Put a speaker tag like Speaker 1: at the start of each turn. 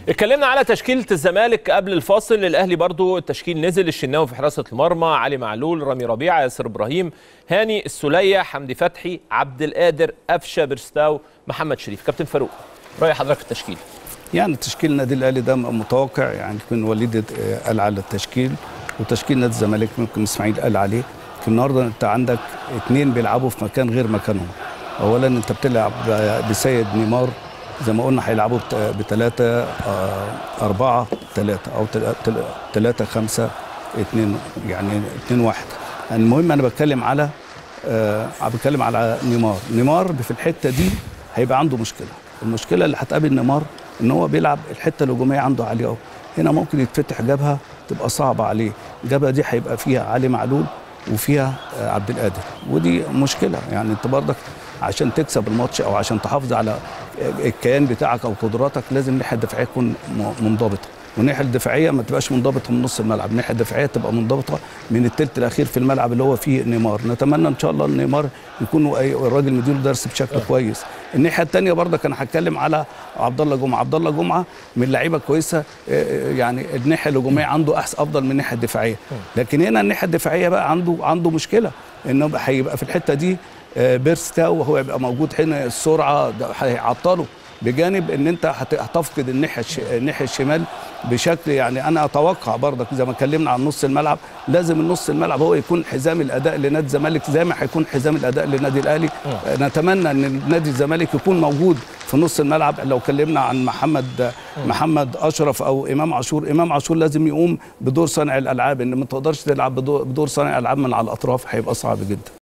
Speaker 1: اتكلمنا على تشكيله الزمالك قبل الفاصل الاهلي برضو التشكيل نزل الشناوي في حراسه المرمى علي معلول رامي ربيعه ياسر ابراهيم هاني السوليه حمدي فتحي عبد القادر قفشه بيرستاو محمد شريف كابتن فاروق راي حضرتك في التشكيل
Speaker 2: يعني تشكيل النادي الاهلي ده متوقع يعني يكون وليد قال على التشكيل وتشكيل نادي الزمالك ممكن اسماعيل قال عليه لكن النهارده انت عندك اثنين بيلعبوا في مكان غير مكانهم اولا انت بتلعب بسيد نيمار زي ما قلنا هيلعبوا بثلاثة أربعة ثلاثة أو ثلاثة خمسة اثنين يعني اثنين واحد المهم أنا بتكلم على أه بتكلم على نيمار نيمار في الحتة دي هيبقى عنده مشكلة المشكلة اللي هتقابل نيمار إن هو بيلعب الحتة الهجومية عنده عالية أوي هنا ممكن يتفتح جبهة تبقى صعبة عليه الجبهة دي هيبقى فيها علي معلول وفيها عبد القادر ودي مشكلة يعني أنت برضك عشان تكسب الماتش او عشان تحافظ على الكيان بتاعك او قدراتك لازم الناحيه الدفاعيه تكون منضبطه والناحيه الدفاعيه ما تبقاش منضبطه من نص الملعب الناحيه الدفاعيه تبقى منضبطه من الثلث الاخير في الملعب اللي هو فيه نيمار نتمنى ان شاء الله ان نيمار يكون الراجل مديله درس بشكل كويس الناحيه الثانيه برضك انا هتكلم على عبد الله جمعه عبد الله جمعه من لعيبه كويسه يعني الناحيه الهجوميه عنده احسن افضل من الناحيه الدفاعيه لكن هنا الناحيه الدفاعيه بقى عنده عنده مشكله انه هيبقى في الحته دي بيرستاو وهو يبقى موجود هنا السرعه هيعطله بجانب ان انت هتفقد الناحيه الناحيه الشمال بشكل يعني انا اتوقع برضك زي ما اتكلمنا عن نص الملعب لازم النص الملعب هو يكون حزام الاداء لنادي الزمالك زي ما هيكون حزام الاداء للنادي الاهلي نتمنى ان نادي الزمالك يكون موجود في نص الملعب لو اتكلمنا عن محمد محمد اشرف او امام عاشور امام عاشور لازم يقوم بدور صانع الالعاب ان ما تقدرش تلعب بدور صانع الالعاب من على الاطراف هيبقى صعب جدا